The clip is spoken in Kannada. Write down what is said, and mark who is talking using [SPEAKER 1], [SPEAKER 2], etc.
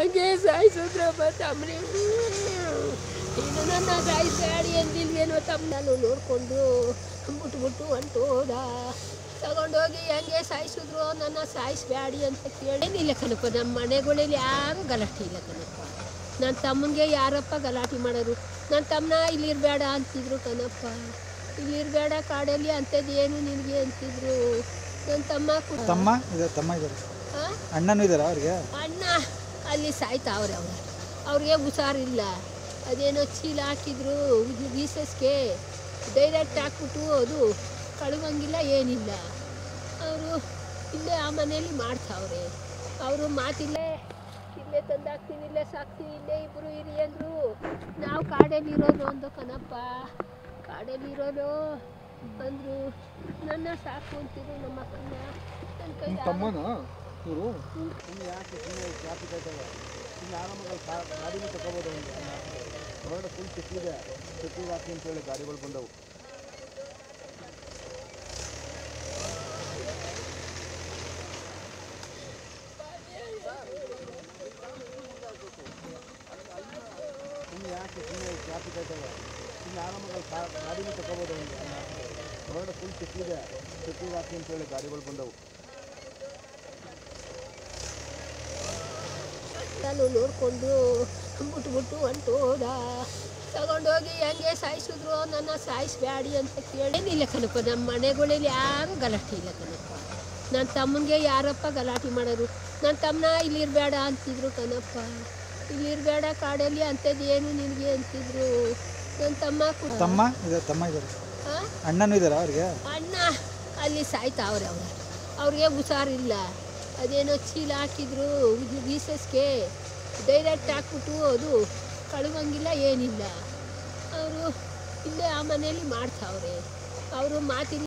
[SPEAKER 1] ಹಂಗೆ ಸಾಯಿಸಿದ್ರಪ್ಪ ತಮ್ಮನೇ ನೀನು ನನ್ನ ಸಾಯಿಸ್ಬೇಡಿ ಎಂದಿಲ್ವೇನೋ ತಮ್ಮ ನಾನು ನೋಡಿಕೊಂಡು ಬಿಟ್ಬಿಟ್ಟು ಹೊಂಟು ಹೋದ ತಗೊಂಡೋಗಿ ಹೆಂಗೆ ಸಾಯಿಸಿದ್ರು ನನ್ನ ಸಾಯಿಸ್ಬೇಡಿ ಅಂತ ಕೇಳಿ ಏನಿಲ್ಲ ಕಣಪ್ಪ ನಮ್ಮ ಮನೆಗಳಲ್ಲಿ ಯಾರೂ ಗಲಾಟೆ ಇಲ್ಲ ಕಣಪ್ಪ ನನ್ನ ತಮ್ಮನಿಗೆ ಯಾರಪ್ಪ ಗಲಾಟೆ ಮಾಡೋರು ನನ್ನ ತಮ್ಮನ ಇಲ್ಲಿರಬೇಡ ಅಂತಿದ್ರು ಕಣಪ್ಪ ಇಲ್ಲಿರಬೇಡ ಕಾಡಲ್ಲಿ ಅಂಥದ್ದು ಏನು ನಿನಗೆ ಅಂತಿದ್ರು ನನ್ನ ತಮ್ಮ ಕೂಡ
[SPEAKER 2] ತಮ್ಮ ಇದೆ ತಮ್ಮ ಇದ್ದಾರೆ
[SPEAKER 1] ಆ?
[SPEAKER 2] ಅಣ್ಣನೂ ಇದ್ದಾರಾ ಅವ್ರಿಗೆ
[SPEAKER 1] ಅಣ್ಣ ಅಲ್ಲಿ ಸಾಯ್ತಾವ್ರೆ ಅವ್ರು ಅವ್ರಿಗೆ ಹುಷಾರಿಲ್ಲ ಅದೇನೋ ಚೀಲ ಹಾಕಿದ್ರು ರೀಸಸ್ಗೆ ಡೈರೆಕ್ಟ್ ಹಾಕ್ಬಿಟ್ಟು ಅದು ಕಳುವಂಗಿಲ್ಲ ಏನಿಲ್ಲ ಅವರು ಇಲ್ಲೇ ಆ ಮನೆಯಲ್ಲಿ ಮಾಡ್ತಾವ್ರೆ ಅವರು ಮಾತಿಲ್ಲೇ ಇಲ್ಲೇ ತಂದು ಹಾಕ್ತೀನಿ ಇಲ್ಲೇ ಸಾಕ್ತೀನಿ ಇಲ್ಲೇ ಇಬ್ಬರು ಇರಿ ಅಂದರು ನಾವು ಕಾಡಲ್ಲಿ ಇರೋದು ಒಂದು ಕಣಪ್ಪ ಕಾಡಲ್ಲಿ ಇರೋದು ಅಂದರು ನನ್ನ ಸಾಕು ಅಂತಿದ್ರು ನಮ್ಮ ಅಕ್ಕನ ನನ್ನ ಕೈ
[SPEAKER 3] ತಮ್ಮನ ಇವರು
[SPEAKER 2] ಸುಮ್ಮನೆ ಯಾಕೆ ಸುಮ್ಮನೆ ಟ್ರಾಫಿಕ್ ಆಯ್ತಲ್ಲ ಸುಮ್ಮನೆ ಆರಾಮಾಗಿ ಗಾಡಿನೂ ತಗೋಬೋದು ಅವ್ನಿಗೆ ಹೊರಗಡೆ ಫುಲ್ ಚೆಕ್ಕಿದೆ ಚೆಕ್ಕಿಗೆ ಹಾಕಿ ಅಂತೇಳಿ ಗಾಡಿಗಳು ಬಂದವು ಸುಮ್ಮನೆ ಯಾಕೆ ಸುಮ್ಮನೆ ಟ್ರಾಫಿಕ್ ಆಯ್ತಲ್ಲ ಸುಮ್ಮನೆ ಆರಾಮಾಗಿ ಗಾಡಿನೂ ತಗೋಬೋದು ಅವ್ನಿಗೆ ಹೊರಗಡೆ ಫುಲ್ ಚೆಕ್ಕಿದೆ ಚೆಕ್ಕಿಗೆ ಹಾಕಿ ಅಂತೇಳಿ ಗಾಡಿಗಳು ಬಂದವು
[SPEAKER 1] ನಾನು ನೋಡಿಕೊಂಡು ಬಿಟ್ಬಿಟ್ಟು ಹೊಂಟು ಹೋದ ತಗೊಂಡೋಗಿ ಹೆಂಗೆ ಸಾಯಿಸಿದ್ರು ನನ್ನ ಸಾಯಿಸ್ಬೇಡಿ ಅಂತ ಕೇಳಿ ಏನಿಲ್ಲ ಕಣಪ್ಪ ನಮ್ಮ ಮನೆಗಳಲ್ಲಿ ಯಾರೂ ಗಲಾಟೆ ಇಲ್ಲ ಕಣಪ್ಪ ನನ್ನ ತಮ್ಮನಿಗೆ ಯಾರಪ್ಪ ಗಲಾಟೆ ಮಾಡೋರು ನನ್ನ ತಮ್ಮನ ಇಲ್ಲಿರಬೇಡ ಅಂತಿದ್ರು ಕಣಪ್ಪ ಇಲ್ಲಿರಬೇಡ ಕಾಡಲ್ಲಿ ಅಂಥದ್ದು ಏನು ನಿನಗೆ ಅಂತಿದ್ರು ನನ್ನ ತಮ್ಮ ಕೂಡ
[SPEAKER 2] ತಮ್ಮ ಇದೆ ತಮ್ಮ ಇದ್ದಾರೆ
[SPEAKER 1] ಆ?
[SPEAKER 2] ಅಣ್ಣನೂ ಇದ್ದಾರಾ ಅವ್ರಿಗೆ
[SPEAKER 1] ಅಣ್ಣ ಅಲ್ಲಿ ಸಾಯ್ತಾವ್ರೆ ಅವರು ಅವ್ರಿಗೆ ಹುಷಾರಿಲ್ಲ ಅದೇನೋ ಚೀಲ ಹಾಕಿದ್ರು ರೀಸಸ್ಗೆ ಡೈರೆಕ್ಟ್ ಹಾಕ್ಬಿಟ್ಟು ಅದು ಕಳುವಂಗಿಲ್ಲ ಏನಿಲ್ಲ ಅವರು ಇಲ್ಲೇ ಆ ಮನೆಯಲ್ಲಿ ಮಾಡ್ತಾವ್ರೆ ಅವರು ಮಾತಿಲ್ಲ